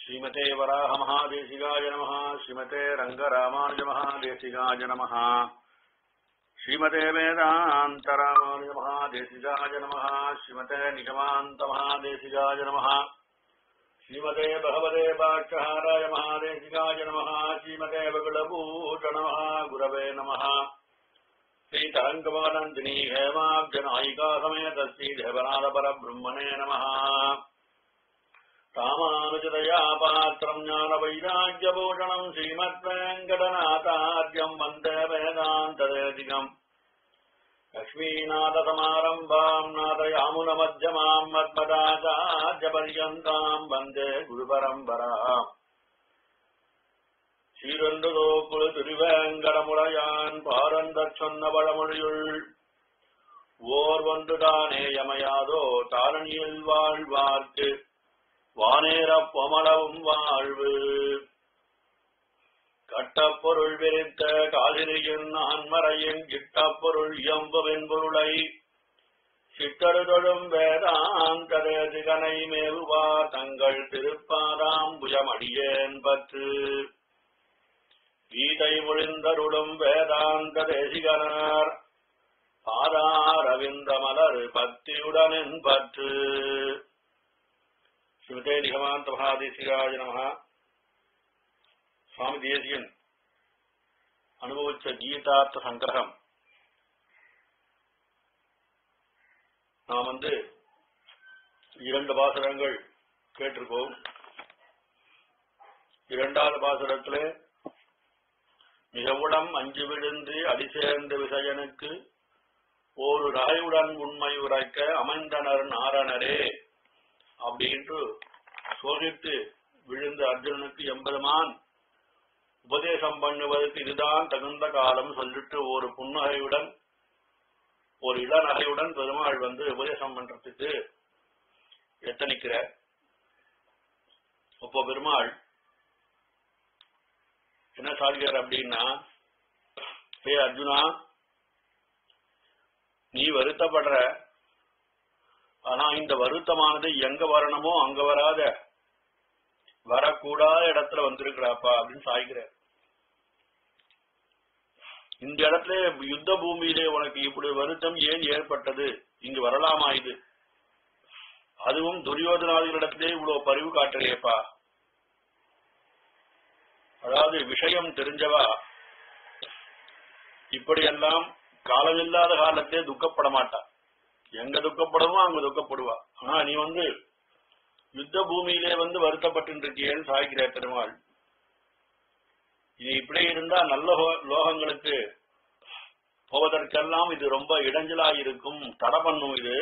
ஸ்ரீமதே வராக மகாதேசிகாய நம ஸ்ரீமதே ரங்கராமானுஜ மகாதேசிகாய நம ஸ்ரீமதே வேதாந்த ராமானுஜ மகாதேசிகாய நம ஸ்ரீமதே நிகமாந்த மகாதேசிகாய நம ஸ்ரீமதே பகவதே பாட்சஹாராய மகாதேசிகாய நம ஸ்ரீமதே பகுலபூஷண குரவே நம श्रीतरङ्गमानन्दिनी हेमाब्जनायिका समेत श्रीदेवनाथपरब्रह्मणे नमः रामानुजतया पात्रम् ज्ञानवैराग्यभूषणम् श्रीमद्वेङ्कटनाथार्यम् वन्दे वेदान्तदेशिकम् लक्ष्मीनाथसमारम्भाम् नाथयामुनमध्यमाम् मद्मदाचार्यपर्यन्ताम् वन्दे गुरुपरम्पराम् சீரொன்றுதோ குழு திருவேங்கடமுடையான் பாரந்தச் சொன்ன பழமொழியுள் ஓர் ஒன்றுதானே யமையாதோ தாரணியில் வாழ்வார்க்கு வானேரப் பொமளவும் வாழ்வு கட்டப்பொருள் விரித்த காதிரியின் ஆன்மறையின் கிட்டப்பொருள் எம்புவின் பொருளை சிட்டருதொழும் வேதாந்தரேதிகனை மேவுவா தங்கள் திருப்பாதாம்புயமடியேன் பற்று கீதை ஒழிந்தருளும் வேதாந்த தேசிகனார் பாதாரவிந்த மலர் பக்தியுடனின் பற்று ஸ்மிருதே நிகமாந்த மகாதேசிகாய நம சுவாமி தேசியன் அனுபவிச்ச கீதார்த்த சங்கிரகம் நாம் வந்து இரண்டு பாசுரங்கள் கேட்டிருக்கோம் இரண்டாவது பாசுரத்திலே மிகவுடம் அஞ்சு விழுந்து அடிசேர்ந்த விசயனுக்கு ஒரு ராயுடன் உண்மை உரைக்க அமைந்தனர் நாரணரே அப்படின்ட்டு சோகித்து விழுந்த அர்ஜுனனுக்கு எம்பெருமான் உபதேசம் பண்ணுவதற்கு இதுதான் தகுந்த காலம் சொல்லிட்டு ஒரு புன்னகையுடன் ஒரு இளநகையுடன் பெருமாள் வந்து உபதேசம் பண்றதுக்கு எத்தனிக்கிற அப்போ பெருமாள் என்ன சாதிக்கிறார் அப்படின்னா ஹே அர்ஜுனா நீ வருத்தப்படுற ஆனா இந்த வருத்தமானது எங்க வரணுமோ அங்க வராத வரக்கூடாத இடத்துல வந்திருக்கிறாப்பா அப்படின்னு சாய்கிற இந்த இடத்துல யுத்த பூமியிலே உனக்கு இப்படி வருத்தம் ஏன் ஏற்பட்டது இங்கு வரலாமா இது அதுவும் துரியோதனாதிகளிடத்திலே இவ்வளவு பரிவு காட்டுறியப்பா அதாவது விஷயம் தெரிஞ்சவா இப்படியெல்லாம் காலமில்லாத காலத்தே துக்கப்பட மாட்டா எங்க துக்கப்படமோ அங்க துக்கப்படுவா ஆனா நீ வந்து யுத்த பூமியிலே வந்து வருத்தப்பட்டு இருக்கியேன்னு சாய்க்கிற பெருமாள் இது இப்படி இருந்தா நல்ல லோகங்களுக்கு போவதற்கெல்லாம் இது ரொம்ப இடைஞ்சலா இருக்கும் தடை பண்ணும் இது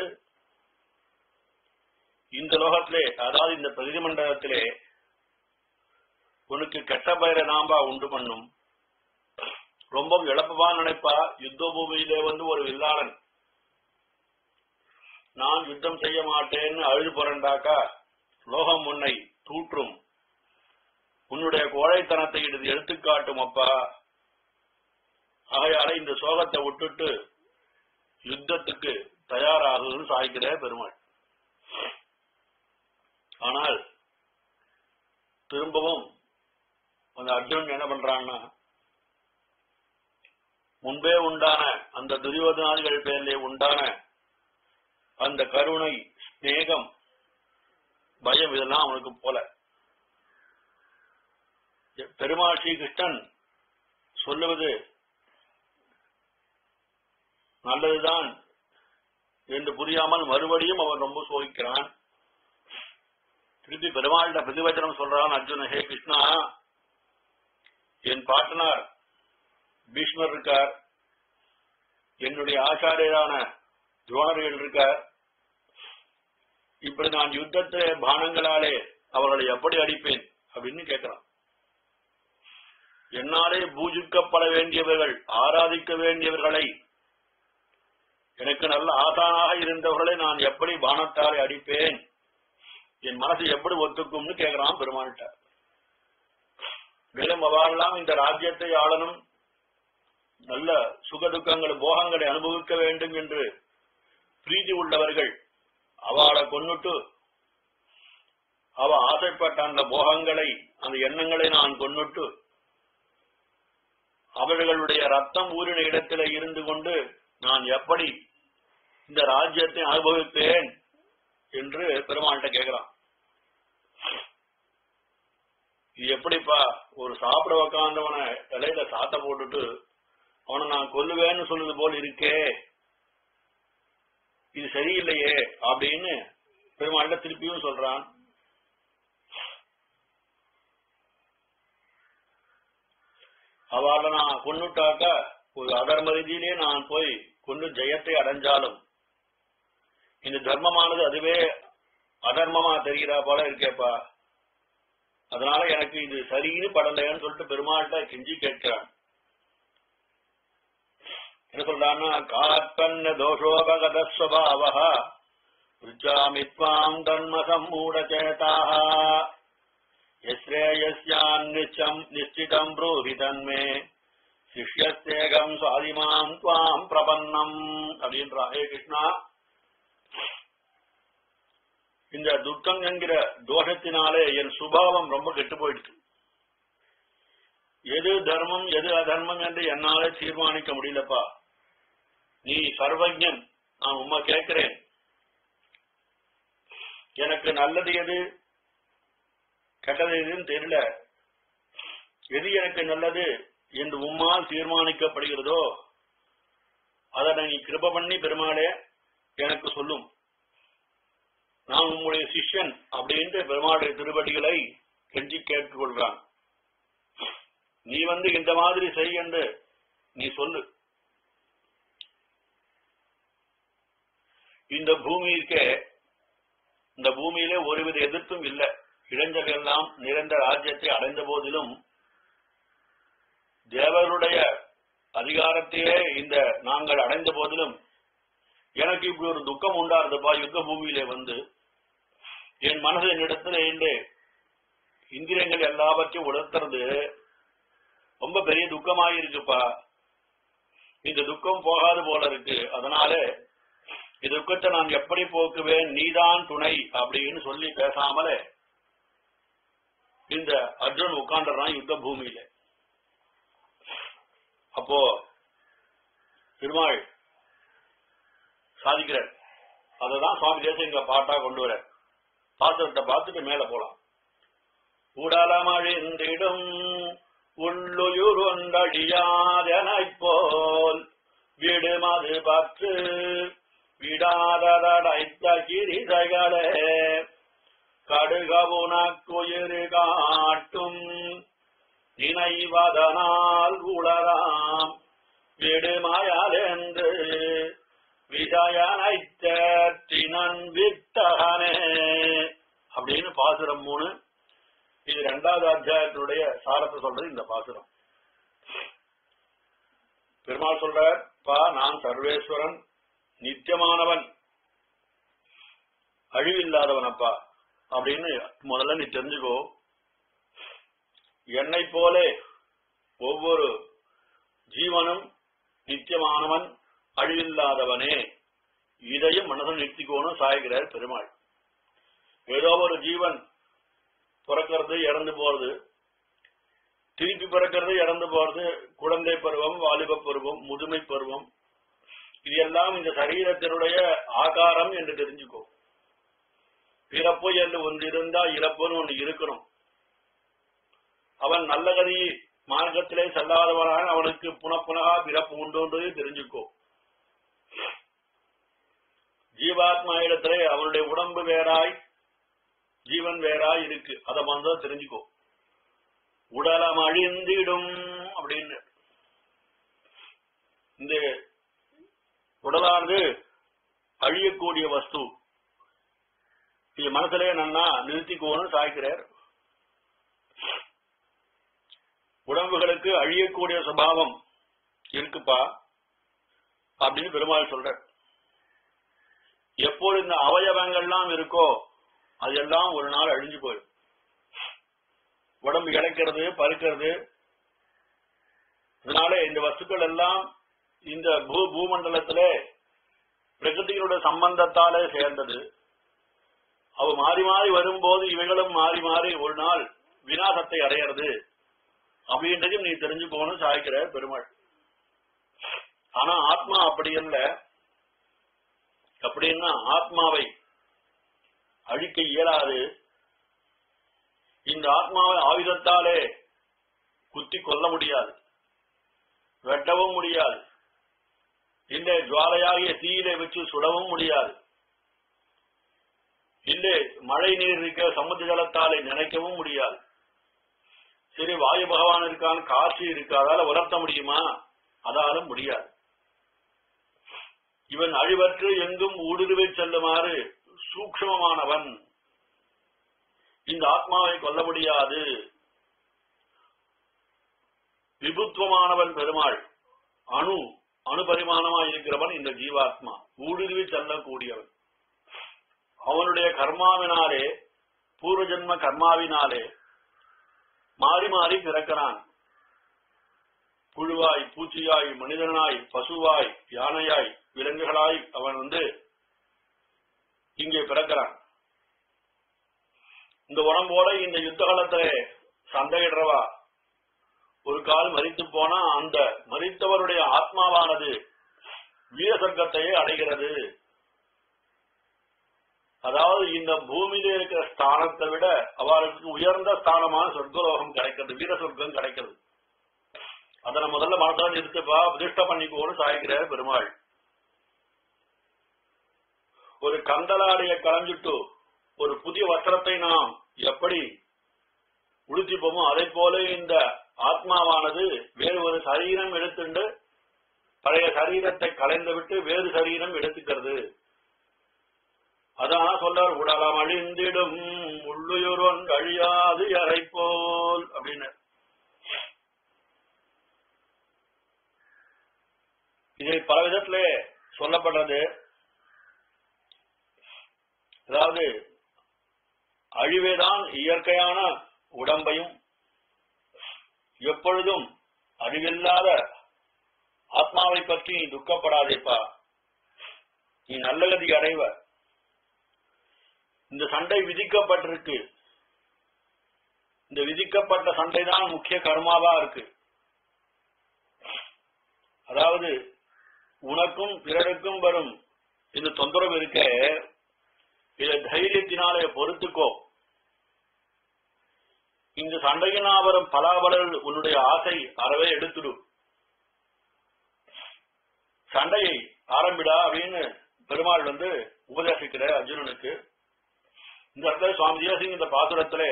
இந்த லோகத்திலே அதாவது இந்த பிரதிமண்டலத்திலே உனக்கு கெட்ட பெயரை நாம்பா உண்டு பண்ணும் ரொம்ப இழப்பவா நினைப்பா யுத்த பூமியிலே வந்து ஒரு வில்லாளன் நான் யுத்தம் செய்ய மாட்டேன்னு அழுது புரண்டாக்கா லோகம் உன்னை தூற்றும் உன்னுடைய கோழைத்தனத்தை இது எடுத்துக்காட்டும் அப்பா ஆகையால இந்த சோகத்தை விட்டுட்டு யுத்தத்துக்கு தயாராகுன்னு சாய்க்கிற பெருமாள் ஆனால் திரும்பவும் அந்த அர்ஜுனன் என்ன பண்றான்னா முன்பே உண்டான அந்த துரியோதனாதிகள் பேரிலே உண்டான அந்த கருணை ஸ்நேகம் பயம் இதெல்லாம் அவனுக்கு போல பெருமாள் ஸ்ரீகிருஷ்ணன் சொல்லுவது நல்லதுதான் என்று புரியாமல் மறுபடியும் அவன் ரொம்ப சோகிக்கிறான் திருப்பி பெருமாள்கிட்ட பிரதிவச்சனம் சொல்றான் அர்ஜுன ஹே கிருஷ்ணா என் பாட்டனார் பீஷ்மர் இருக்கார் என்னுடைய ஆச்சாரியரான துரோணர்கள் இருக்கார் இப்படி நான் யுத்தத்தை பானங்களாலே அவர்களை எப்படி அடிப்பேன் அப்படின்னு கேட்கிறான் என்னாலே பூஜிக்கப்பட வேண்டியவர்கள் ஆராதிக்க வேண்டியவர்களை எனக்கு நல்ல ஆசானாக இருந்தவர்களை நான் எப்படி பானத்தாலே அடிப்பேன் என் மனசு எப்படி ஒத்துக்கும்னு கேட்கிறான் பெருமாள்கிட்ட மேலும் அவரெல்லாம் இந்த ராஜ்யத்தை ஆளணும் நல்ல சுகதுக்கங்கள் போகங்களை அனுபவிக்க வேண்டும் என்று பிரீதி உள்ளவர்கள் அவளை கொன்னுட்டு அவ ஆசைப்பட்ட அந்த போகங்களை அந்த எண்ணங்களை நான் கொண்டுட்டு அவர்களுடைய ரத்தம் ஊறின இடத்தில இருந்து கொண்டு நான் எப்படி இந்த ராஜ்யத்தை அனுபவிப்பேன் என்று பெருமாள்கிட்ட கேட்கிறான் இது எப்படிப்பா ஒரு சாப்பிட உக்காந்தவனை இலையில சாத்த போட்டுட்டு அவனை நான் கொல்லுவேன்னு சொல்லுது போல் இருக்கே இது சரியில்லையே அப்படின்னு பெருமாள்கிட்ட திருப்பியும் சொல்றான் அவளை நான் கொண்டுட்டாக்க ஒரு அதர்ம ரீதியிலே நான் போய் கொண்டு ஜெயத்தை அடைஞ்சாலும் இந்த தர்மமானது அதுவே அதர்மமா தெரிகிறா போல இருக்கேப்பா அதனால எனக்கு இது சரின்னு படலைன்னு சொல்லிட்டு பெருமாள்கிட்ட கெஞ்சி கேட்கிறான் என்ன சொல்றான்னா காப்பன்ன தோஷோபகத ஸ்வபாவ ருச்சாமித்வாம் தன்ம சம்மூட சேதாக யஸ்ரேயஸ்யான் நிச்சம் நிச்சிதம் ப்ரூஹி தன்மே சிஷ்யஸ்தேகம் சுவாதிமாம் துவாம் பிரபன்னம் அப்படின்றா ஹே கிருஷ்ணா இந்த துக்கம் என்கிற தோஷத்தினாலே என் சுபாவம் ரொம்ப கெட்டு போயிடுச்சு எது தர்மம் எது அதர்மம் என்று என்னாலே தீர்மானிக்க முடியலப்பா நீ சர்வஜன் நான் உம்மா கேட்கிறேன் எனக்கு நல்லது எது கெட்டது எதுன்னு தெரியல எது எனக்கு நல்லது என்று உம்மால் தீர்மானிக்கப்படுகிறதோ அதை நீ கிருப பண்ணி பெருமாளே எனக்கு சொல்லும் நான் உம்முடைய சிஷ்யன் அப்படின்ட்டு பெருமாளுடைய திருவடிகளை கெஞ்சி கேட்டுக்கொள்றான் நீ வந்து இந்த மாதிரி செய் என்று நீ சொல்லு இந்த பூமிக்கே இந்த பூமியிலே ஒருவித எதிர்ப்பும் இல்லை இளைஞர்கள் எல்லாம் நிறைந்த ராஜ்யத்தை அடைந்த போதிலும் தேவருடைய அதிகாரத்தையே இந்த நாங்கள் அடைந்த போதிலும் எனக்கு இப்படி ஒரு துக்கம் உண்டாருதுப்பா யுத்த பூமியிலே வந்து என் மனது என்னிடத்துல இருந்து இந்திரியங்கள் எல்லாவற்றையும் உணர்த்துறது ரொம்ப பெரிய துக்கமாயிருக்குப்பா இந்த துக்கம் போகாது போல இருக்கு அதனால இந்த துக்கத்தை நான் எப்படி போக்குவேன் நீதான் துணை அப்படின்னு சொல்லி பேசாமலே இந்த அர்ஜுன் உட்காந்துறான் யுத்த பூமியில அப்போ பெருமாள் சாதிக்கிறார் அததான் சுவாமி தேசம் இங்க பாட்டா கொண்டு வர பாத்திரத்தை பார்த்துட்டு மேல போலாம் உடலமழிந்திடும் உள்ளுயுருண்டடியாதனைப் போல் விடுமது பற்று விடாதடைத்த கிரிசைகளே கடுகவுனக்குயிரு காட்டும் நினைவதனால் உளராம் விடுமயலென்று விஜயனைத் தேற்றினன் விட்டகனே அப்படின்னு பாசுரம் மூணு இது இரண்டாவது அத்தியாயத்தினுடைய சாரத்தை சொல்றது இந்த பாசுரம் பெருமாள் சொல்றார் பா நான் சர்வேஸ்வரன் நித்தியமானவன் அழிவில்லாதவன் அப்பா அப்படின்னு முதல்ல நீ தெரிஞ்சுக்கோ என்னை போலே ஒவ்வொரு ஜீவனும் நித்தியமானவன் அழிவில்லாதவனே இதையும் மனதில் நிறுத்திக்கோன்னு சாய்கிறார் பெருமாள் ஏதோ ஒரு ஜீவன் பிறக்கிறது இறந்து போறது திருப்பி பிறக்கிறது இறந்து போறது குழந்தை பருவம் வாலிப பருவம் முதுமை பருவம் இது எல்லாம் இந்த சரீரத்தினுடைய ஆகாரம் என்று தெரிஞ்சுக்கோ பிறப்பு என்று ஒன்று இருந்தா இறப்புன்னு ஒன்று இருக்கணும் அவன் நல்ல கதி மார்க்கத்திலே செல்லாதவனாக அவனுக்கு புனப்புனகா பிறப்பு உண்டு தெரிஞ்சுக்கோ ஜீவாத்மா இடத்திலே அவனுடைய உடம்பு வேறாய் ஜீவன் வேறாய் இருக்கு அதை வந்து தெரிஞ்சுக்கோ உடலம் அழிந்திடும் அப்படின்னு இந்த உடலானது அழியக்கூடிய வஸ்து இது மனசுலே நன்னா நிறுத்திக்கோன்னு சாய்க்கிறார் உடம்புகளுக்கு அழியக்கூடிய சுபாவம் இருக்குப்பா அப்படின்னு பெருமாள் சொல்ற எப்போது இந்த அவயவங்கள்லாம் இருக்கோ அதெல்லாம் ஒரு நாள் அழிஞ்சு போயிடும் உடம்பு இழைக்கிறது பருக்கிறது அதனால இந்த வஸ்துக்கள் எல்லாம் இந்த பூ பூமண்டலத்திலே பிரகிருதியினுடைய சம்பந்தத்தாலே சேர்ந்தது அவ மாறி மாறி வரும்போது இவைகளும் மாறி மாறி ஒரு நாள் விநாசத்தை அடையிறது அப்படின்றதையும் நீ தெரிஞ்சுக்கோன்னு சாய்க்கிற பெருமாள் ஆனா ஆத்மா அப்படி அல்ல அப்படின்னா ஆத்மாவை அழிக்க இயலாது இந்த ஆத்மாவை ஆயுதத்தாலே குத்தி கொல்ல முடியாது வெட்டவும் முடியாது இந்த ஜுவாலையாகிய தீயிலே வச்சு சுடவும் முடியாது இல்லை மழை நீர் இருக்க சமுத்திர ஜலத்தாலே நினைக்கவும் முடியாது சரி வாயு பகவான் இருக்கான் காற்று இருக்கு அதால உலர்த்த முடியுமா அதாலும் முடியாது இவன் அழிவற்று எங்கும் ஊடுருவை செல்லுமாறு சூக்ஷ்மமானவன் இந்த ஆத்மாவை கொல்ல முடியாது விபுத்துவமானவன் பெருமாள் அணு அணுபரிமாணமாய் இருக்கிறவன் இந்த ஜீவாத்மா ஊடுருவி செல்லக்கூடியவன் அவனுடைய கர்மாவினாலே பூர்வ ஜென்ம கர்மாவினாலே மாறி மாறி பிறக்கிறான் புழுவாய் பூச்சியாய் மனிதனாய் பசுவாய் யானையாய் விலங்குகளாய் அவன் வந்து இங்கே பிறக்கிறான் இந்த உடம்போட இந்த யுத்த காலத்துல சண்டையிடுறவா ஒரு கால் மறித்து போனா அந்த மறித்தவருடைய ஆத்மாவானது வீர சொர்க்கத்தையே அடைகிறது அதாவது இந்த பூமியில இருக்கிற ஸ்தானத்தை விட அவளுக்கு உயர்ந்த ஸ்தானமான சொர்க்கலோகம் கிடைக்கிறது வீர சொர்க்கம் கிடைக்கிறது அதனை முதல்ல மனசாக நிறுத்துப்பா பிரதிஷ்ட பண்ணிக்கோன்னு சாய்க்கிறார் பெருமாள் ஒரு கந்தலாடைய களைஞ்சிட்டு ஒரு புதிய வஸ்திரத்தை நாம் எப்படி உடுத்திப்போமோ அதை போல இந்த ஆத்மாவானது வேறு ஒரு சரீரம் எடுத்துண்டு பழைய சரீரத்தை கலைந்து விட்டு வேறு சரீரம் எடுத்துக்கிறது அதான் சொல்றார் உடலம் அழிந்திடும் உள்ளுயுரொன் அழியாது அறை போல் அப்படின்னு இதை பல விதத்திலே சொல்லப்படுறது அதாவது அழிவேதான் இயற்கையான உடம்பையும் எப்பொழுதும் அழிவில்லாத ஆத்மாவை பற்றி நீ துக்கப்படாதேப்பா நீ நல்ல கதி அடைவ இந்த சண்டை விதிக்கப்பட்டிருக்கு இந்த விதிக்கப்பட்ட சண்டை தான் முக்கிய கர்மாவா இருக்கு அதாவது உனக்கும் பிறருக்கும் வரும் இந்த தொந்தரவு இருக்க இதை தைரியத்தினாலே பொறுத்துக்கோ இந்த சண்டையினா வரும் பலாபலல் உன்னுடைய ஆசை அறவே எடுத்துடும் சண்டையை ஆரம்பிடா அப்படின்னு பெருமாள் வந்து உபதேசிக்கிற அர்ஜுனனுக்கு இந்த இடத்துல சுவாமி தேசிங் இந்த பாசுரத்துல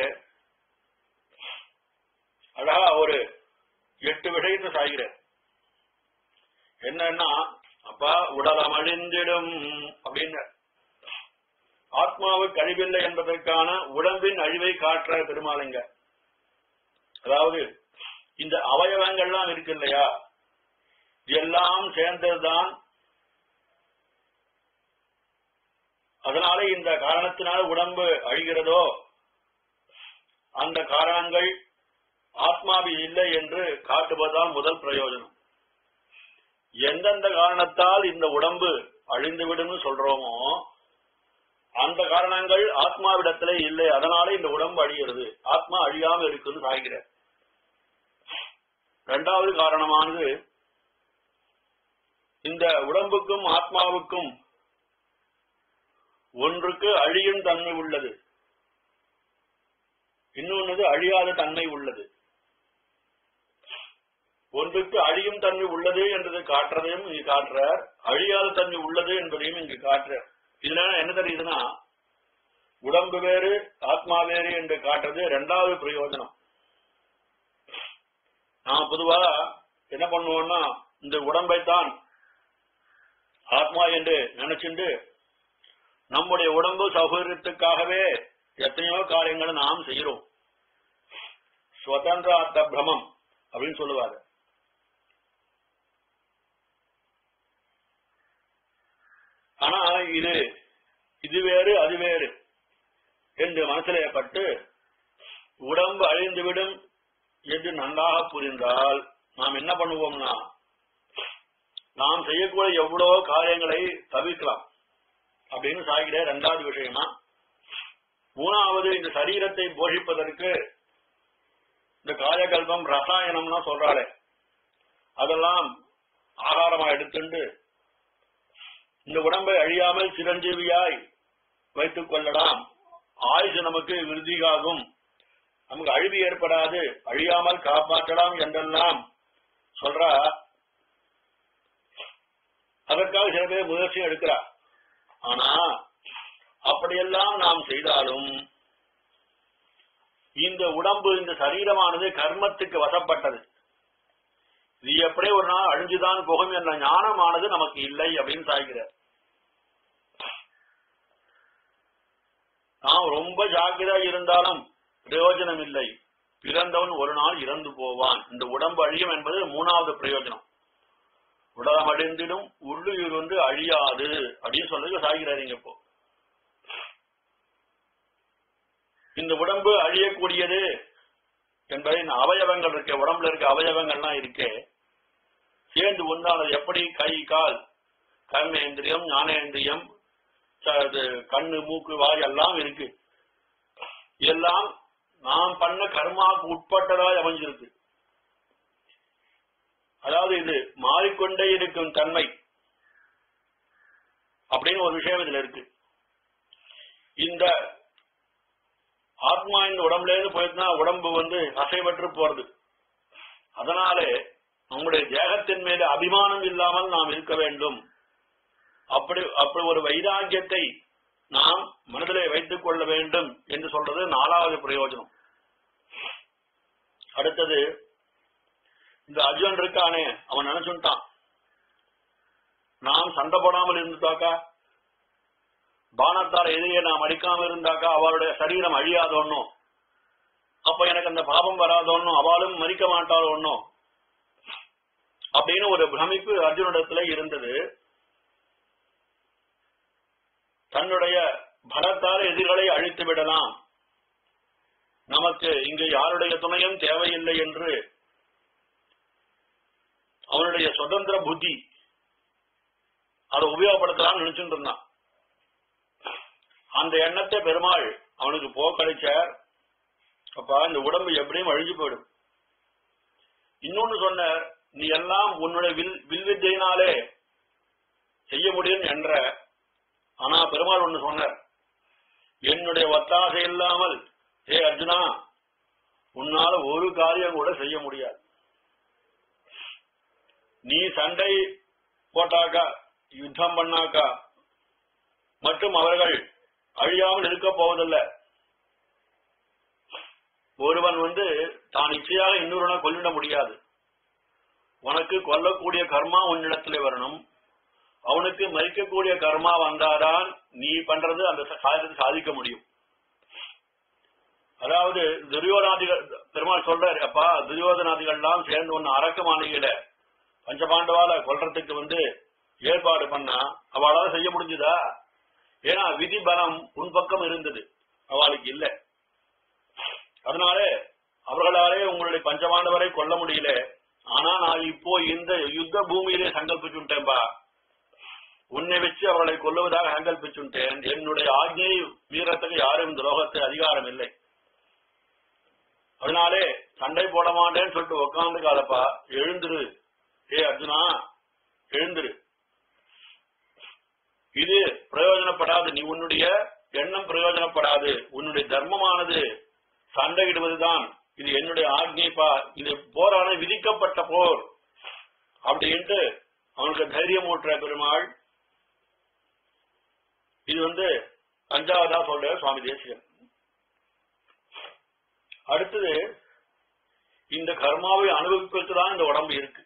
அழகா ஒரு எட்டு விஷயத்தை சாய்கிறார் என்னன்னா அப்பா உடலம் அழிந்திடும் அப்படின்னு ஆத்மாவுக்கு அழிவில்லை என்பதற்கான உடம்பின் அழிவை காட்டுற பெருமாளுங்க அதாவது இந்த அவயவங்கள்லாம் இருக்கு இல்லையா எல்லாம் சேர்ந்ததுதான் அதனால இந்த காரணத்தினால உடம்பு அழிகிறதோ அந்த காரணங்கள் ஆத்மாவில் இல்லை என்று காட்டுவதுதான் முதல் பிரயோஜனம் எந்தெந்த காரணத்தால் இந்த உடம்பு அழிந்துவிடும் சொல்றோமோ அந்த காரணங்கள் ஆத்மாவிடத்திலே இல்லை அதனால இந்த உடம்பு அழிகிறது ஆத்மா அழியாம இருக்குன்னு சாய்கிற இரண்டாவது காரணமானது இந்த உடம்புக்கும் ஆத்மாவுக்கும் ஒன்றுக்கு அழியும் தன்மை உள்ளது இன்னொன்னு அழியாத தன்மை உள்ளது ஒன்றுக்கு அழியும் தன்மை உள்ளது என்றதை காட்டுறதையும் இங்கு காட்டுறார் அழியாத தன்மை உள்ளது என்பதையும் இங்கு காட்டுறார் இதுல என்ன தெரியுதுன்னா உடம்பு வேறு ஆத்மா வேறு என்று காட்டுறது இரண்டாவது பிரயோஜனம் நாம் பொதுவா என்ன பண்ணுவோம்னா இந்த உடம்பைத்தான் ஆத்மா என்று நினைச்சுண்டு நம்முடைய உடம்பு சௌகரியத்துக்காகவே எத்தனையோ காரியங்களை நாம் செய்கிறோம் சுதந்திர ஆத்த பிரமம் அப்படின்னு சொல்லுவாங்க ஆனா இது இது வேறு அது வேறு என்று மனசிலே பட்டு உடம்பு அழிந்துவிடும் என்று நன்றாக புரிந்தால் நாம் என்ன பண்ணுவோம்னா நாம் செய்யக்கூடிய எவ்வளவோ காரியங்களை தவிர்க்கலாம் அப்படின்னு சாகிற இரண்டாவது விஷயமா மூணாவது இந்த சரீரத்தை போஷிப்பதற்கு இந்த காயகல்பம் ரசாயனம்னா சொல்றாளே அதெல்லாம் ஆகாரமா எடுத்துண்டு இந்த உடம்பை அழியாமல் சிரஞ்சீவியாய் வைத்துக் கொள்ளலாம் ஆயுசு நமக்கு விருதியாகும் நமக்கு அழிவு ஏற்படாது அழியாமல் காப்பாற்றலாம் என்றெல்லாம் சொல்றா அதற்காக சில பேர் முயற்சி எடுக்கிறார் ஆனா அப்படியெல்லாம் நாம் செய்தாலும் இந்த உடம்பு இந்த சரீரமானது கர்மத்துக்கு வசப்பட்டது இது எப்படியே ஒரு நாள் அழிஞ்சுதான் போகும் என்ற ஞானமானது நமக்கு இல்லை அப்படின்னு சாய்கிறார் நாம் ரொம்ப ஜாக்கிரதா இருந்தாலும் பிரயோஜனம் இல்லை பிறந்தவன் ஒரு நாள் இறந்து போவான் இந்த உடம்பு அழியும் என்பது மூணாவது பிரயோஜனம் உடலம் அழிந்திடும் உள்ளுயிர் வந்து அழியாது அப்படின்னு சொல்றது சாகிறாருங்க இப்போ இந்த உடம்பு அழியக்கூடியது என்பதை இந்த அவயவங்கள் இருக்க உடம்புல இருக்க அவயவங்கள்லாம் இருக்கே சேர்ந்து ஒன்றானது எப்படி கை கால் கர்மேந்திரியம் ஞானேந்திரியம் ச- இது கண்ணு மூக்கு வாய் எல்லாம் இருக்கு எல்லாம் நாம் பண்ண கர்மாவுக்கு உட்பட்டதாய் அமைஞ்சிருக்கு அதாவது இது மாறிக்கொண்டே இருக்கும் தன்மை அப்படின்னு ஒரு விஷயம் இதுல இருக்கு இந்த ஆத்மா இந்த உடம்புல இருந்து போயிட்டுனா உடம்பு வந்து அசைவற்று போறது அதனாலே நம்முடைய தேகத்தின் மேல அபிமானம் இல்லாமல் நாம் இருக்க வேண்டும் அப்படி அப்படி ஒரு வைராக்கியத்தை நாம் மனதிலே வைத்துக் கொள்ள வேண்டும் என்று சொல்றது நாலாவது பிரயோஜனம் அடுத்தது இந்த அர்ஜுன் இருக்கானே அவன் நினைச்சுட்டான் நாம் சண்டை போடாமல் இருந்துட்டாக்கா பானத்தால் எதிரியை நாம் அடிக்காமல் இருந்தாக்கா அவளுடைய சரீரம் அழியாதோன்னும் அப்ப எனக்கு அந்த பாபம் வராதோன்னும் அவளும் மறிக்க மாட்டாளோன்னும் அப்படின்னு ஒரு பிரமிப்பு அர்ஜுனிடத்துல இருந்தது தன்னுடைய பலத்தால் எதிர்களை அழித்து விடலாம் நமக்கு இங்கு யாருடைய துணையும் தேவையில்லை என்று அவனுடைய சுதந்திர புத்தி அதை உபயோகப்படுத்தலாம்னு நினைச்சுட்டு இருந்தான் அந்த எண்ணத்தை பெருமாள் அவனுக்கு போக்கடிச்சார் அப்பா இந்த உடம்பு எப்படியும் அழிஞ்சு போயிடும் இன்னொன்னு சொன்ன நீ எல்லாம் உன்னுடைய வில் வில்வித்தையினாலே செய்ய முடியும் என்ற ஆனா பெருமாள் ஒண்ணு சொன்னார் என்னுடைய ஒத்தாசை இல்லாமல் ஏ அர்ஜுனா உன்னால ஒரு காரியம் கூட செய்ய முடியாது நீ சண்டை போட்டாக்கா யுத்தம் பண்ணாக்கா மற்றும் அவர்கள் அழியாமல் இருக்க போவதில்லை ஒருவன் வந்து தான் இச்சையாக இன்னொருவனை கொல்லிட முடியாது உனக்கு கொல்லக்கூடிய கர்மா உன்னிடத்திலே வரணும் அவனுக்கு மறிக்கக்கூடிய கர்மா வந்தாதான் நீ பண்றது அந்த காரியத்தை சாதிக்க முடியும் அதாவது துரியோதனாதிகள் பெருமாள் சொல்றாரு அப்பா துரியோதனாதிகள்லாம் சேர்ந்து ஒன்னு அரக்கமாளிகள பஞ்சபாண்டவால கொல்றதுக்கு வந்து ஏற்பாடு பண்ணா அவளால செய்ய முடிஞ்சுதா ஏன்னா விதி பலம் உன் பக்கம் இருந்தது அவளுக்கு இல்ல அதனால அவர்களாலே உங்களுடைய பஞ்சபாண்டவரை கொல்ல முடியல ஆனா நான் இப்போ இந்த யுத்த பூமியிலே சங்கல்பிச்சுட்டேன்பா உன்னை வச்சு அவர்களை கொல்லுவதாக சங்கல்பிச்சுட்டேன் என்னுடைய ஆజ్ఞை மீறத்துக்கு யாரும் இந்த லோகத்து அதிகாரம் இல்லை அதனாலே சண்டை போட மாட்டேன்னு சொல்லிட்டு உட்காந்து காலப்பா எழுந்துரு ஏ அர்ஜுனா எழுந்துரு இது பிரயோஜனப்படாது நீ உன்னுடைய எண்ணம் பிரயோஜனப்படாது உன்னுடைய தர்மமானது சண்டையிடுவதுதான் இது என்னுடைய ஆக்ஞைப்பா இது போரான விதிக்கப்பட்ட போர் அப்படின்ட்டு அவனுக்கு தைரியம் ஊட்டுற பெருமாள் இது வந்து அஞ்சாவதா சொல்ற சுவாமி தேசிகன் அடுத்தது இந்த கர்மாவை அனுபவிப்பதற்கு தான் இந்த உடம்பு இருக்கு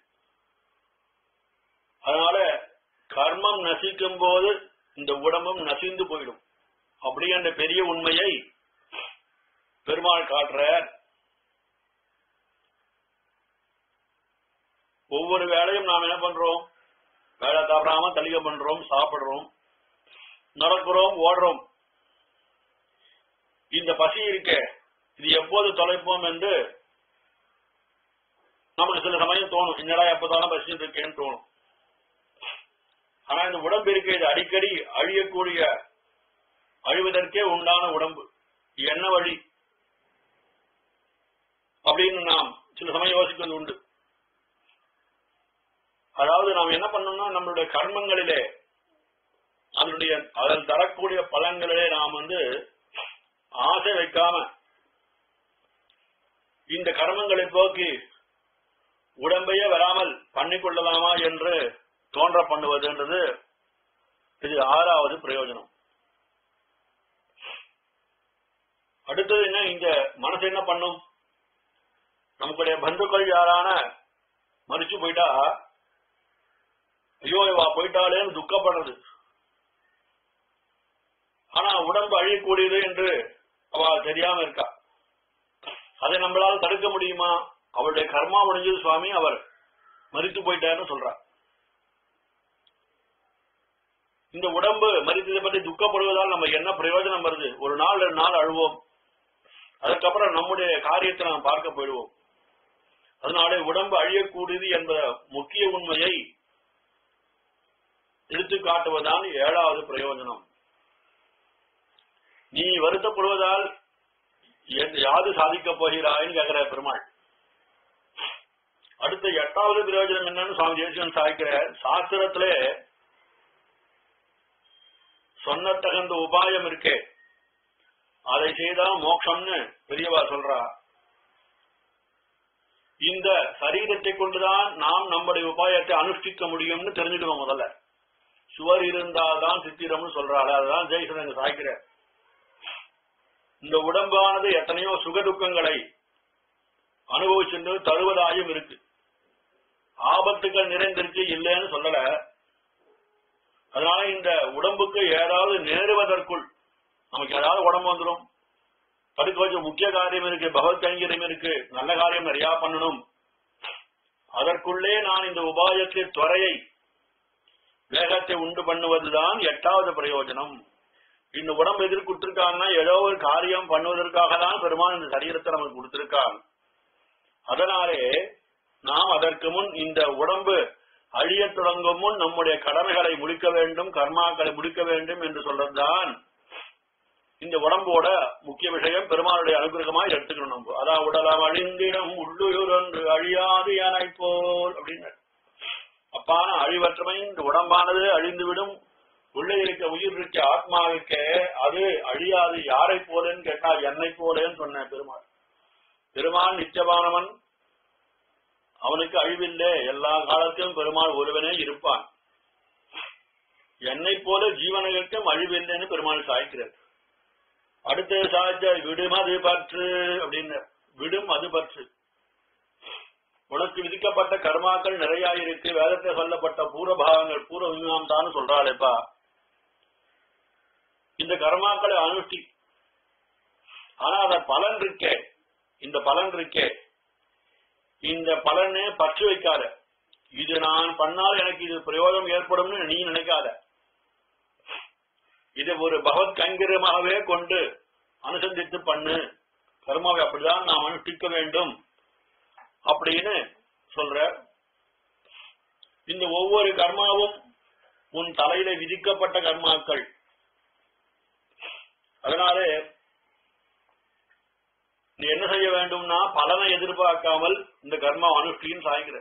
அதனால கர்மம் நசிக்கும் போது இந்த உடம்பும் நசிந்து போயிடும் அப்படி என்ற பெரிய உண்மையை பெருமாள் காட்டுற ஒவ்வொரு வேலையும் நாம் என்ன பண்றோம் வேலை தவறாம தலிக பண்றோம் சாப்பிடுறோம் நடக்கிறோம் ஓடுறோம் இந்த பசி இருக்கே இது எப்போது தொலைப்போம் என்று நமக்கு சில சமயம் தோணும் என்னடா எப்போதான பசிட்டு இருக்கேன்னு தோணும் ஆனா இந்த உடம்பு இருக்க இது அடிக்கடி அழியக்கூடிய அழிவதற்கே உண்டான உடம்பு என்ன வழி அப்படின்னு நாம் சில சமயம் யோசிக்கிறது உண்டு அதாவது நாம் என்ன பண்ணணும்னா நம்மளுடைய கர்மங்களிலே அதனுடைய அதில் தரக்கூடிய பலன்களிலே நாம் வந்து ஆசை வைக்காம இந்த கர்மங்களை போக்கி உடம்பையே வராமல் பண்ணிக்கொள்ளலாமா என்று தோன்ற பண்ணுவதுன்றது இது ஆறாவது பிரயோஜனம் அடுத்தது என்ன இந்த மனசு என்ன பண்ணும் நமக்குடைய பந்துக்கள் யாரான மறிச்சு போயிட்டா ஐயோ இவா போயிட்டாளேன்னு துக்கப்படுறது ஆனா உடம்பு அழியக்கூடியது என்று அவ தெரியாம இருக்கா அதை நம்மளால தடுக்க முடியுமா அவளுடைய கர்மா முடிஞ்சது சுவாமி அவர் மறித்து போயிட்டாருன்னு சொல்றார் இந்த உடம்பு மறித்ததை பற்றி துக்கப்படுவதால் நம்ம என்ன பிரயோஜனம் வருது ஒரு நாள் ரெண்டு நாள் அழுவோம் அதுக்கப்புறம் நம்முடைய காரியத்தை நாம் பார்க்க போயிடுவோம் அதனாலே உடம்பு அழியக்கூடியது என்ற முக்கிய உண்மையை எடுத்து காட்டுவதுதான் ஏழாவது பிரயோஜனம் நீ வருத்தப்படுவதால் என் யாது சாதிக்கப் போகிறாய்னு கேட்கிற பெருமாள் அடுத்த எட்டாவது பிரயோஜனம் என்னன்னு சுவாமி தேசிகன் சாய்க்கிற சாஸ்திரத்திலே சொன்ன தகுந்த உபாயம் இருக்கே அதை செய்தா மோட்சம்னு பெரியவா சொல்றா இந்த சரீரத்தை கொண்டுதான் நாம் நம்முடைய உபாயத்தை அனுஷ்டிக்க முடியும்னு தெரிஞ்சுக்கணும் முதல்ல சுவர் இருந்தால்தான் சித்திரம்னு சொல்றாள் அதுதான் ஜெய்சன் சாய்க்கிற இந்த உடம்பானது எத்தனையோ சுக துக்கங்களை அனுபவிச்சுட்டு தருவதாயும் இருக்கு ஆபத்துகள் நிறைந்திருக்கு இல்லைன்னு சொல்லல அதனால இந்த உடம்புக்கு ஏதாவது நேருவதற்குள் நமக்கு ஏதாவது உடம்பு வந்துடும் தடுக்க வச்ச முக்கிய காரியம் இருக்கு பகவத் கைங்கரியம் இருக்கு நல்ல காரியம் நிறைய பண்ணணும் அதற்குள்ளே நான் இந்த உபாயத்தின் துறையை வேகத்தை உண்டு பண்ணுவதுதான் எட்டாவது பிரயோஜனம் இந்த உடம்பு எதிர்கொடுத்திருக்காங்கன்னா ஏதோ ஒரு காரியம் பண்ணுவதற்காக தான் பெருமான் இந்த சரீரத்தை நமக்கு கொடுத்திருக்கான் அதனாலே நாம் அதற்கு முன் இந்த உடம்பு அழியத் தொடங்கும் முன் நம்முடைய கடமைகளை முடிக்க வேண்டும் கர்மாக்களை முடிக்க வேண்டும் என்று சொல்றதுதான் இந்த உடம்போட முக்கிய விஷயம் பெருமானுடைய அனுகிரகமாய் எடுத்துக்கணும் நம்ம அதான் உடலாம் அழிந்திடம் உள்ளுயுரொன்று அழியாது யானை போல் அப்படின்னு அப்பான அழிவற்றமை இந்த உடம்பானது அழிந்துவிடும் உள்ளே இருக்க உயிர் இருக்க ஆத்மாவுக்கு அது அழியாது யாரை போலேன்னு கேட்டா என்னை போலேன்னு சொன்ன பெருமாள் பெருமாள் நிச்சயமானவன் அவனுக்கு அழிவில்லை எல்லா காலத்திலும் பெருமாள் ஒருவனே இருப்பான் என்னை போல ஜீவனங்களுக்கும் அழிவில்லைன்னு பெருமாள் சாய்க்கிறார் அடுத்து சாய்ச்ச விடும் அது பற்று அப்படின்னு விடும் அது பற்று உனக்கு விதிக்கப்பட்ட கர்மாக்கள் நிறைய இருக்கு வேதத்தில் சொல்லப்பட்ட பூர்வபாகங்கள் பூர்வ மீமாம்சான்னு சொல்றாளேப்பா இந்த கர்மாக்களை அனுஷ்டி ஆனா அத பலன் இருக்கே இந்த பலன் இருக்கே இந்த பலனே பற்று வைக்காத இது நான் பண்ணால் எனக்கு இது பிரயோஜனம் ஏற்படும்னு நீ நினைக்காத இது ஒரு பகவத் கைங்கரியமாகவே கொண்டு அனுசந்தித்து பண்ணு கர்மாவை அப்படிதான் நாம் அனுஷ்டிக்க வேண்டும் அப்படின்னு சொல்ற இந்த ஒவ்வொரு கர்மாவும் உன் தலையில விதிக்கப்பட்ட கர்மாக்கள் அதனாலே நீ என்ன செய்ய வேண்டும்னா பலனை எதிர்பார்க்காமல் இந்த கர்மா அனுஷ்டின்னு சாய்கிற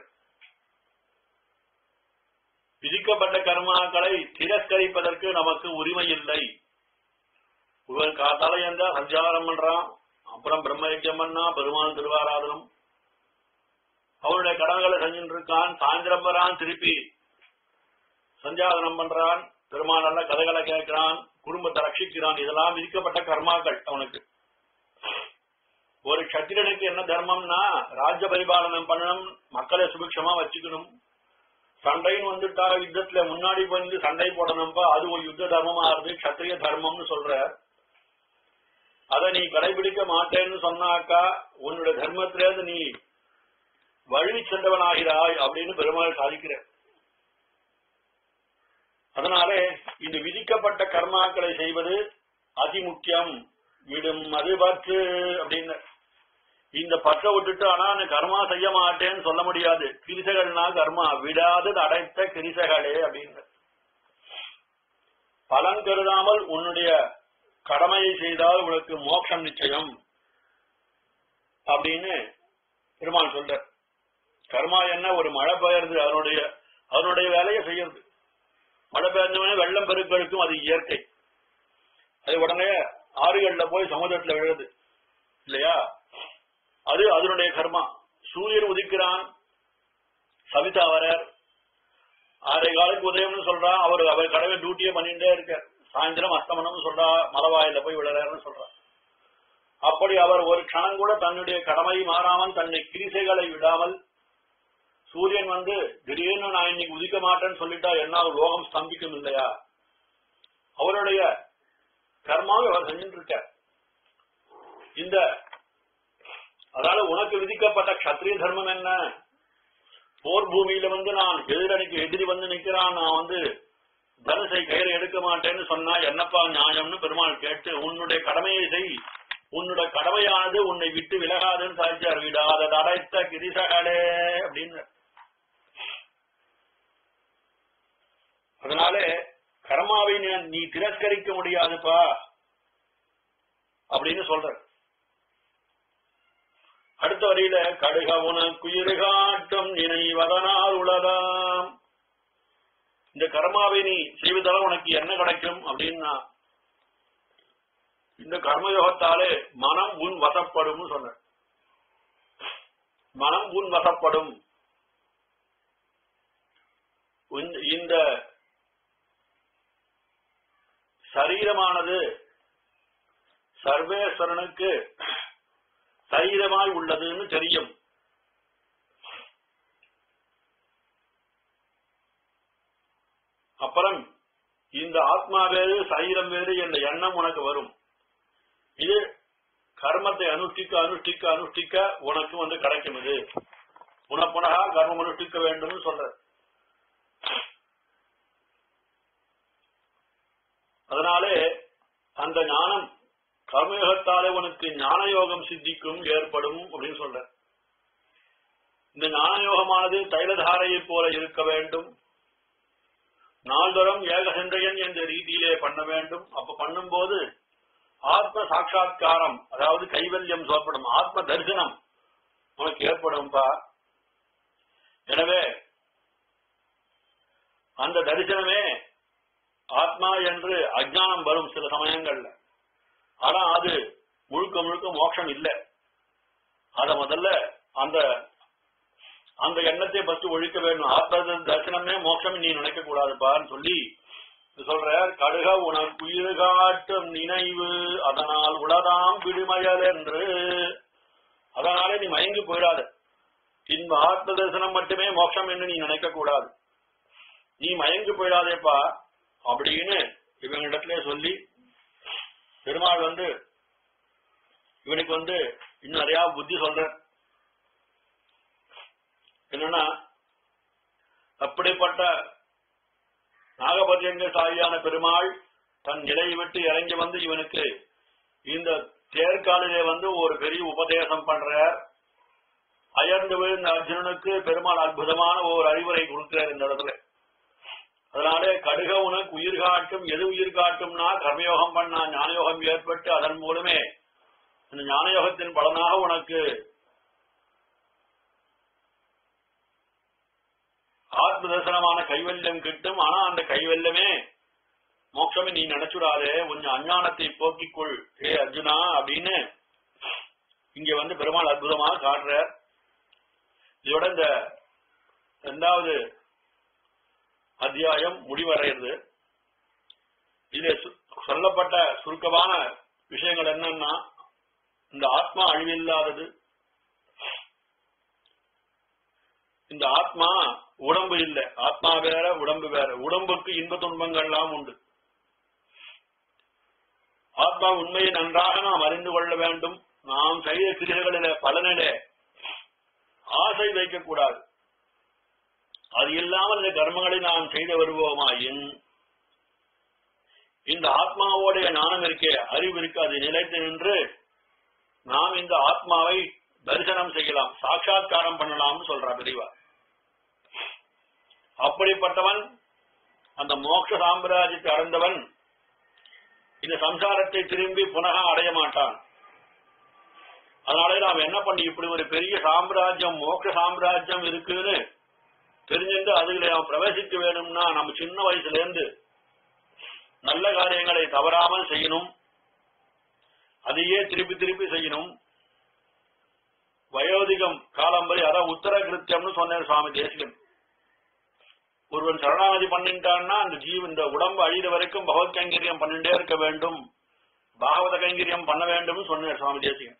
விதிக்கப்பட்ட கர்மாக்களை திரஸ்கரிப்பதற்கு நமக்கு உரிமை இல்லை இவன் காத்தால எந்த சஞ்சாரம் பண்றான் அப்புறம் பிரம்ம யஜ்யம் பண்ணா பெருமாள் திருவாராதனம் அவனுடைய கடன்களை செஞ்சுட்டு இருக்கான் சாயந்திரம் வரான் திருப்பி சஞ்சாதனம் பண்றான் பெருமாள் நல்ல கதைகளை கேட்கிறான் குடும்பத்தை ரட்சிக்கிறான் இதெல்லாம் விதிக்கப்பட்ட கர்மாக்கள் அவனுக்கு ஒரு கத்திரனுக்கு என்ன தர்மம்னா ராஜ்ய பரிபாலனம் பண்ணணும் மக்களை சுபிக்ஷமா வச்சுக்கணும் சண்டைன்னு வந்துட்டா யுத்தத்துல முன்னாடி வந்து சண்டை போடணும்பா அது ஒரு யுத்த தர்மமா இருந்து கத்திரிய தர்மம்னு சொல்ற அதை நீ கடைபிடிக்க மாட்டேன்னு சொன்னாக்கா உன்னுடைய தர்மத்திலேருந்து நீ வழி சென்றவனாகிறாய் அப்படின்னு பெருமாள் சாதிக்கிற அதனாலே இந்த விதிக்கப்பட்ட கர்மாக்களை செய்வது அதிமுக்கியம் விடும் அது பற்று அப்படின்னு இந்த பற்ற விட்டுட்டு ஆனா நான் கர்மா செய்ய மாட்டேன்னு சொல்ல முடியாது கிரிசகள்னா கர்மா விடாதது அடைத்த கிரிசகளே அப்படின்னு பலன் கருதாமல் உன்னுடைய கடமையை செய்தால் உனக்கு மோட்சம் நிச்சயம் அப்படின்னு பெருமாள் சொல்றார் கர்மா என்ன ஒரு மழை பெயர்ந்து அதனுடைய அதனுடைய வேலையை செய்யறது மழை பெயர்ந்தவனே வெள்ளம் பெருக்கெடுக்கும் அது இயற்கை அது உடனே ஆறுகள்ல போய் சமுதிரத்துல விழுது இல்லையா அது அதனுடைய கர்மா சூரியன் உதிக்கிறான் சவிதா வரார் ஆறே காலுக்கு உதயம்னு சொல்றா அவர் அவர் கடவை டியூட்டியே பண்ணிட்டே இருக்கார் சாயந்தரம் அஸ்தமனம்னு சொல்றா மலவாயில போய் விழறாருன்னு சொல்றா அப்படி அவர் ஒரு க்ஷணம் கூட தன்னுடைய கடமை மாறாமல் தன்னை கிரிசைகளை விடாமல் சூரியன் வந்து திடீர்னு நான் இன்னைக்கு உதிக்க மாட்டேன்னு சொல்லிட்டா என்ன லோகம் ஸ்தம்பிக்கும் இல்லையா அவருடைய கர்மாவை அவர் செஞ்சுட்டு இருக்கார் இந்த அதனால உனக்கு விதிக்கப்பட்ட கத்திரிய தர்மம் என்ன போர் பூமியில வந்து நான் எதிரணிக்கு எதிரி வந்து நிக்கிறான் நான் வந்து தனுசை கயிறு எடுக்க மாட்டேன்னு சொன்னா என்னப்பா நியாயம்னு பெருமாள் கேட்டு உன்னுடைய கடமையை செய் உன்னுடைய கடமையானது உன்னை விட்டு விலகாதுன்னு சாதிச்சார் விடாத அடைத்த கிரிசகளே அப்படின்னு அதனாலே கர்மாவை நீ- நீ திரஸ்கரிக்க முடியாதுப்பா அப்படின்னு சொல்ற அடுத்த வரியில கடுக உனக்குயிர்காட்டும் நினைவதனால் உளதாம் இந்த கர்மாவை நீ செய்வதால உனக்கு என்ன கிடைக்கும் அப்படின்னா இந்த கர்மயோகத்தாலே மனம் உன் வசப்படும் சொன்ன மனம் உன் வசப்படும் இந்த- இந்த சரீரமானது சர்வேஸ்வரனுக்கு சரீரமாய் உள்ளதுன்னு தெரியும் அப்புறம் இந்த ஆத்மா வேறு சரீரம் வேறு என்ற எண்ணம் உனக்கு வரும் இது கர்மத்தை அனுஷ்டிக்க அனுஷ்டிக்க அனுஷ்டிக்க உனக்கு வந்து கிடைக்கும் இது புனப்புனகா கர்மம் அனுஷ்டிக்க வேண்டும்னு சொல்ற அதனாலே அந்த ஞானம் கர்மயோகத்தாலே உனக்கு ஞான யோகம் சித்திக்கும் ஏற்படும் அப்படின்னு சொல்ற இந்த ஞான யோகமானது தைலதாரையைப் போல இருக்க வேண்டும் நாள்தோறும் ஏகசந்திரயன் என்ற ரீதியிலே பண்ண வேண்டும் அப்ப பண்ணும்போது ஆத்ம சாட்சா்காரம் அதாவது கைவல்யம் சொல்லப்படும் ஆத்ம தரிசனம் உனக்கு ஏற்படும்பா எனவே அந்த தரிசனமே ஆத்மா என்று அஜ்ஞானம் வரும் சில சமயங்கள்ல ஆனா அது முழுக்க முழுக்க மோட்சம் இல்லை அத முதல்ல அந்த அந்த எண்ணத்தை பற்றி ஒழிக்க வேண்டும் ஆத்ம தரிசனமே மோட்சம் நீ நினைக்க கூடாதுப்பான்னு சொல்லி சொல்ற கடுக உனக்கு உயிர் காட்டும் நினைவு அதனால் உளதாம் விடுமயல் என்று அதனாலே நீ மயங்கி போயிடாத இந்த ஆத்ம தரிசனம் மட்டுமே மோட்சம் என்று நீ நினைக்க கூடாது நீ மயங்கி போயிடாதேப்பா அப்படின்னு இவங்களிடத்திலே சொல்லி பெருமாள் வந்து இவனுக்கு வந்து இன்னும் நிறைய புத்தி சொல்ற என்னன்னா அப்படிப்பட்ட நாகபத்தியங்க சாயியான பெருமாள் தன் நிலையை விட்டு இறங்கி வந்து இவனுக்கு இந்த தேர்காலிலே வந்து ஒரு பெரிய உபதேசம் பண்றார் அயர்ந்து விழுந்த அர்ஜுனனுக்கு பெருமாள் அற்புதமான ஒரு அறிவுரை கொடுக்கிறார் இந்த இடத்துல அதனாலே கடுக உனக்கு உயிர் காட்டும் எது உயிர் காட்டும்னா கர்மயோகம் பண்ணா ஞானயோகம் ஏற்பட்டு அதன் மூலமே இந்த ஞானயோகத்தின் பலனாக உனக்கு ஆத்ம தரிசனமான கைவல்யம் கிட்டும் ஆனா அந்த கைவல்யமே மோட்சமே நீ நினைச்சுடாதே கொஞ்சம் அஞ்ஞானத்தை போக்கிக்கொள் ஏ அர்ஜுனா அப்படின்னு இங்க வந்து பெருமாள் அற்புதமாக காட்டுறார் இதோட இந்த இரண்டாவது அத்தியாயம் முடிவடைகிறது இதில் சு- சொல்லப்பட்ட சுருக்கமான விஷயங்கள் என்னன்னா இந்த ஆத்மா அழிவில்லாதது இந்த ஆத்மா உடம்பு இல்லை ஆத்மா வேற உடம்பு வேற உடம்புக்கு இன்ப துன்பங்கள்லாம் உண்டு ஆத்மா உண்மையை நன்றாக நாம் அறிந்து கொள்ள வேண்டும் நாம் செய்த கிரியைகளிலே பலனிலே ஆசை வைக்கக்கூடாது அது இல்லாமல் இந்த கர்மங்களை நாம் செய்து வருவோமாயின் இந்த ஆத்மாவோடைய ஞானம் இருக்கே அறிவு இருக்கு அது நிலைத்து நின்று நாம் இந்த ஆத்மாவை தரிசனம் செய்யலாம் சாட்சாத்காரம் பண்ணலாம்னு சொல்றா பெரியவா அப்படிப்பட்டவன் அந்த மோட்ச சாம்ராஜ்யத்தை அடைந்தவன் இந்த சம்சாரத்தை திரும்பி புனக அடைய மாட்டான் அதனால நாம் என்ன பண்ணி இப்படி ஒரு பெரிய சாம்ராஜ்யம் மோட்ச சாம்ராஜ்யம் இருக்குன்னு தெரிஞ்சுட்டு அதுல அவன் பிரவேசிக்க வேணும்னா நம்ம சின்ன வயசுல இருந்து நல்ல காரியங்களை தவறாமல் செய்யணும் அதையே திருப்பி திருப்பி செய்யணும் வயோதிகம் காலம் வரை அதான் உத்தர கிருத்தியம்னு சொன்னார் சுவாமி தேசிகன் ஒருவன் சரணாகதி பண்ணிட்டான்னா அந்த ஜீவ இந்த உடம்பு அழிகிற வரைக்கும் பகவத் கைங்கரியம் பண்ணிட்டே இருக்க வேண்டும் பாகவத கைங்கரியம் பண்ண வேண்டும் சொன்னார் சுவாமி தேசிகன்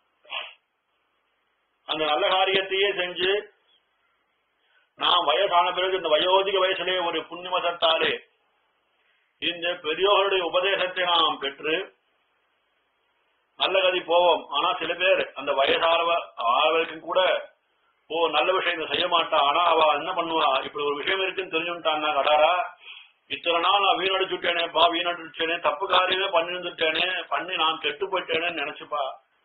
அந்த நல்ல காரியத்தையே செஞ்சு நாம் வயசான பிறகு இந்த வயோதிக வயசுலே ஒரு புண்ணியமசத்தாலே இந்த பெரியோர்களுடைய உபதேசத்தை நாம் பெற்று நல்ல கதி போவோம் ஆனா சில பேர் அந்த வயசானவ ஆளவருக்கு கூட ஓ நல்ல விஷயம் செய்ய மாட்டா ஆனா அவ என்ன பண்ணுவா இப்படி ஒரு விஷயம் இருக்குன்னு தெரிஞ்சுட்டான்னா கடாரா இத்தனை நாள் நான் வீணடிச்சுட்டேனே பா வீணடிச்சேனே தப்பு காரியமே பண்ணிருந்துட்டேனே பண்ணி நான் கெட்டு போயிட்டேனேன்னு நினைச்சுப்பா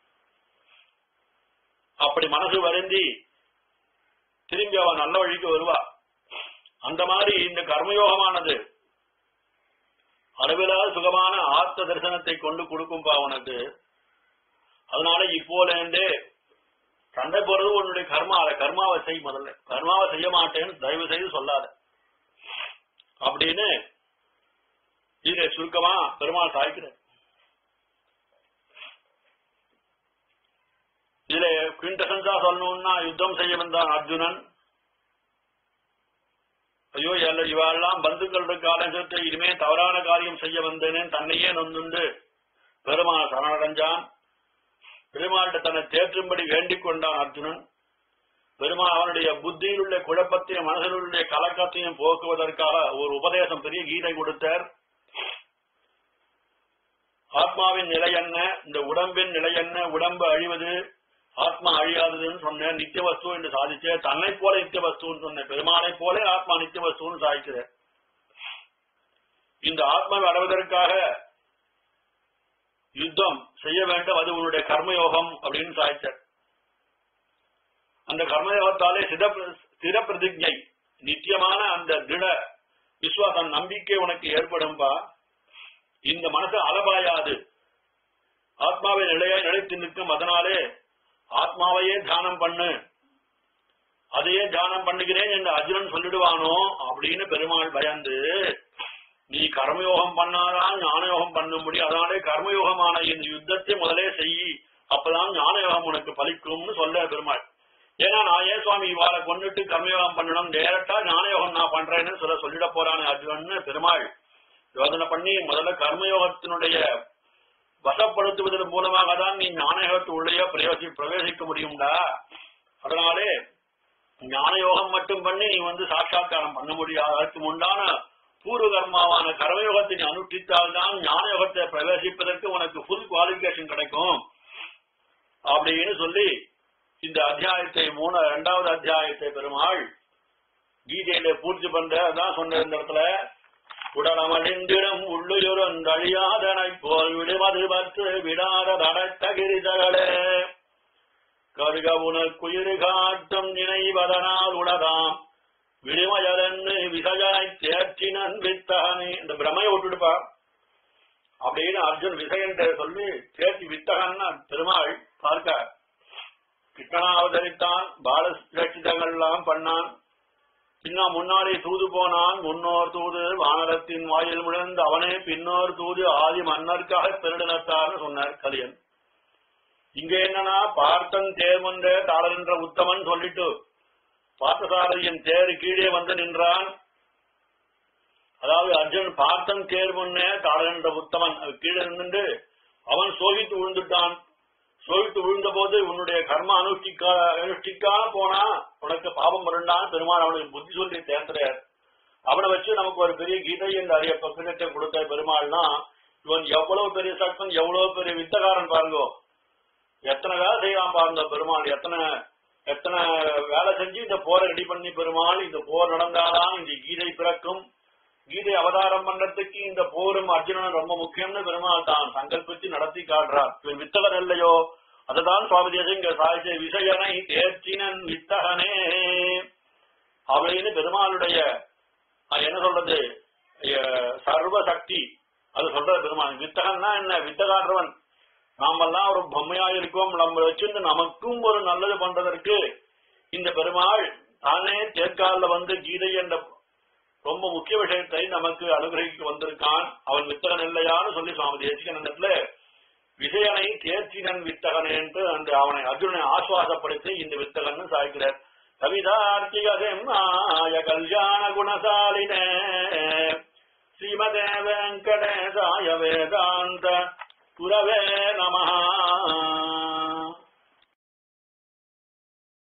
அப்படி மனசு வருந்தி திரும்பி அவ நல்ல வழிக்கு வருவா அந்த மாதிரி இந்த கர்மயோகமானது அளவிலாத சுகமான ஆத்ம தரிசனத்தை கொண்டு கொடுக்கும்பா அவனுக்கு அதனால இப்போல இருந்தே சண்டை போறது உன்னுடைய கர்மா அதை கர்மாவை செய் முதல்ல கர்மாவை செய்ய மாட்டேன்னு தயவு செய்து சொல்லாத அப்படின்னு இதை சுருக்கமா பெருமாள் சாய்க்கிறார் இதுல குவிண்டசன்ஸா சொல்லணும்னா யுத்தம் செய்ய வந்தான் அர்ஜுனன் ஐயோ எல்லா இவெல்லாம் பந்துக்கள் காலத்தை இனிமே தவறான காரியம் செய்ய வந்தேனே தன்னையே நொந்துண்டு பெருமாள் சரணடைஞ்சான் பெருமாள்கிட்ட தன்னை தேற்றும்படி வேண்டிக் கொண்டான் அர்ஜுனன் பெருமாள் அவனுடைய புத்தியில் உள்ள குழப்பத்தையும் மனதில் உள்ள கலக்கத்தையும் போக்குவதற்காக ஒரு உபதேசம் பெரிய கீதை கொடுத்தார் ஆத்மாவின் நிலை என்ன இந்த உடம்பின் நிலை என்ன உடம்பு அழிவது ஆத்மா அழியாததுன்னு சொன்னேன் நித்திய வஸ்து என்று சாதிச்ச தன்னை போல நித்திய வஸ்துன்னு சொன்னேன் பெருமானை போல ஆத்மா நித்திய வஸ்துன்னு சாதிக்கிறேன் இந்த ஆத்மாவை அடைவதற்காக யுத்தம் செய்ய வேண்டும் அது உன்னுடைய கர்மயோகம் அப்படின்னு சாதிச்சார் அந்த கர்மயோகத்தாலே சித ஸ்திர பிரதிஜை நித்தியமான அந்த திட விசுவாசம் நம்பிக்கை உனக்கு ஏற்படும்பா இந்த மனசு அலபாயாது ஆத்மாவை நிலையாய் நிலைத்து நிற்கும் அதனாலே ஆத்மாவையே தியானம் பண்ணு அதையே தியானம் பண்ணுகிறேன் என்று அர்ஜுனன் சொல்லிடுவானோ அப்படின்னு பெருமாள் பயந்து நீ கர்மயோகம் பண்ணாதான் ஞானயோகம் பண்ண முடியும் அதனாலே கர்மயோகமான இந்த யுத்தத்தை முதலே செய் அப்பதான் ஞானயோகம் உனக்கு பலிக்கும்னு சொல்ல பெருமாள் ஏன்னா நான் ஏன் சுவாமி இவாளை கொண்டுட்டு கர்மயோகம் பண்ணணும் டேரக்டா ஞானயோகம் நான் பண்றேன்னு சொல்ல சொல்லிட போறானே அர்ஜுனன் பெருமாள் யோசனை பண்ணி முதல்ல கர்மயோகத்தினுடைய வசப்படுத்துவதன் மூலமாக தான் நீ ஞானயோகத்து உள்ளே பிரயோசி பிரவேசிக்க முடியும்டா அதனாலே ஞானயோகம் மட்டும் பண்ணி நீ வந்து சாட்சா்காரம் பண்ண முடியாது அதற்கு உண்டான பூர்வ கர்மாவான கர்மயோகத்தை நீ அனுஷ்டித்தால் தான் ஞானயோகத்தை பிரவேசிப்பதற்கு உனக்கு ஃபுல் குவாலிபிகேஷன் கிடைக்கும் அப்படின்னு சொல்லி இந்த அத்தியாயத்தை மூணு இரண்டாவது அத்தியாயத்தை பெருமாள் கீதையில பூர்த்தி பண்ற அதான் சொன்ன இந்த இடத்துல உடலமழிந்திடம் உள்ளுயுரன் அழியாதனை போல் விடுமது பற்று விடாத தடத்தகிரிதகளே கருக உனக்குயிரு காட்டும் நினைவதனால் உளதாம் விடுமயலன்னு விசஜனை தேர்ச்சினன் வித்தகனே இந்த பிரமையை விட்டுடுப்பா அப்படின்னு அர்ஜுன் விசயன் சொல்லி தேர்ச்சி வித்தகன்னா பெருமாள் பார்க்க கிருஷ்ணனா அவதரித்தான் பாலசிரட்சிதங்கள் எல்லாம் பண்ணான் பின்ன முன்னாடி தூது போனான் முன்னோர் தூது வானரத்தின் வாயில் முழந்து அவனே பின்னோர் தூது ஆதி மன்னருக்காக பெருடனத்தார்னு சொன்னார் கலியன் இங்க என்னன்னா பார்த்தன் தேர்மன்ற தாளர்ன்ற உத்தமன் சொல்லிட்டு பார்த்தசாரதியின் தேர் கீழே வந்து நின்றான் அதாவது அர்ஜுன் பார்த்தன் தேர் முன்னே தாளர்ன்ற உத்தமன் அது கீழே நின்று அவன் சோகித்து விழுந்துட்டான் சோகித்து விழுந்த போது உன்னுடைய கர்ம அனுஷ்டிக்கா அனுஷ்டிக்காம போனா உனக்கு பாவம் வருண்டான் பெருமாள் அவனுக்கு புத்தி சொல்லி தேர்ந்தார் அவனை வச்சு நமக்கு ஒரு பெரிய கீதை என்ற அரிய பக்கத்தை கொடுத்த பெருமாள்னா இவன் எவ்வளவு பெரிய சக்தன் எவ்வளவு பெரிய வித்தகாரன் பாருங்கோ எத்தனை வேலை செய்யலாம் பாருங்க பெருமாள் எத்தனை எத்தனை வேலை செஞ்சு இந்த போரை ரெடி பண்ணி பெருமாள் இந்த போர் நடந்தாதான் இந்த கீதை பிறக்கும் கீதை அவதாரம் பண்றதுக்கு இந்த போரும் அர்ஜுனனும் ரொம்ப முக்கியம்னு பெருமாள் தான் சங்கல்பித்து நடத்தி காட்டுறார் இவன் வித்தகன் இல்லையோ அதுதான் சுவாமி தேசம் இங்க சாதிச்ச விசயனை தேர்ச்சினன் வித்தகனே அப்படின்னு பெருமாளுடைய அஹ், என்ன சொல்றது அஹ், சர்வ சக்தி அது சொல்றது பெருமான் வித்தகன்னா என்ன வித்தகாடுறவன் நாமெல்லாம் ஒரு பொம்மையா இருக்கோம் நம்ம வச்சிருந்து நமக்கும் ஒரு நல்லது பண்றதற்கு இந்த பெருமாள் தானே தேர்கால வந்து கீதை என்ற ரொம்ப முக்கிய விஷயத்தை நமக்கு அனுகிரகிக்க வந்திருக்கான் அவன் வித்தகன் இல்லையான்னு சொல்லி சுவாமி தேசிகன் விஜயனை தேர்ச்சினன் வித்தகன் என்று அந்த அவனை அர்ஜுனனை ஆசுவாசப்படுத்தி இந்த வித்தகன் சாய்க்கிறார் கவிதார்த்திகதெம்மாய கல்யாண குணசாலினே ஸ்ரீமதே வெங்கடேசாய வேதாந்த குரவே நமஹா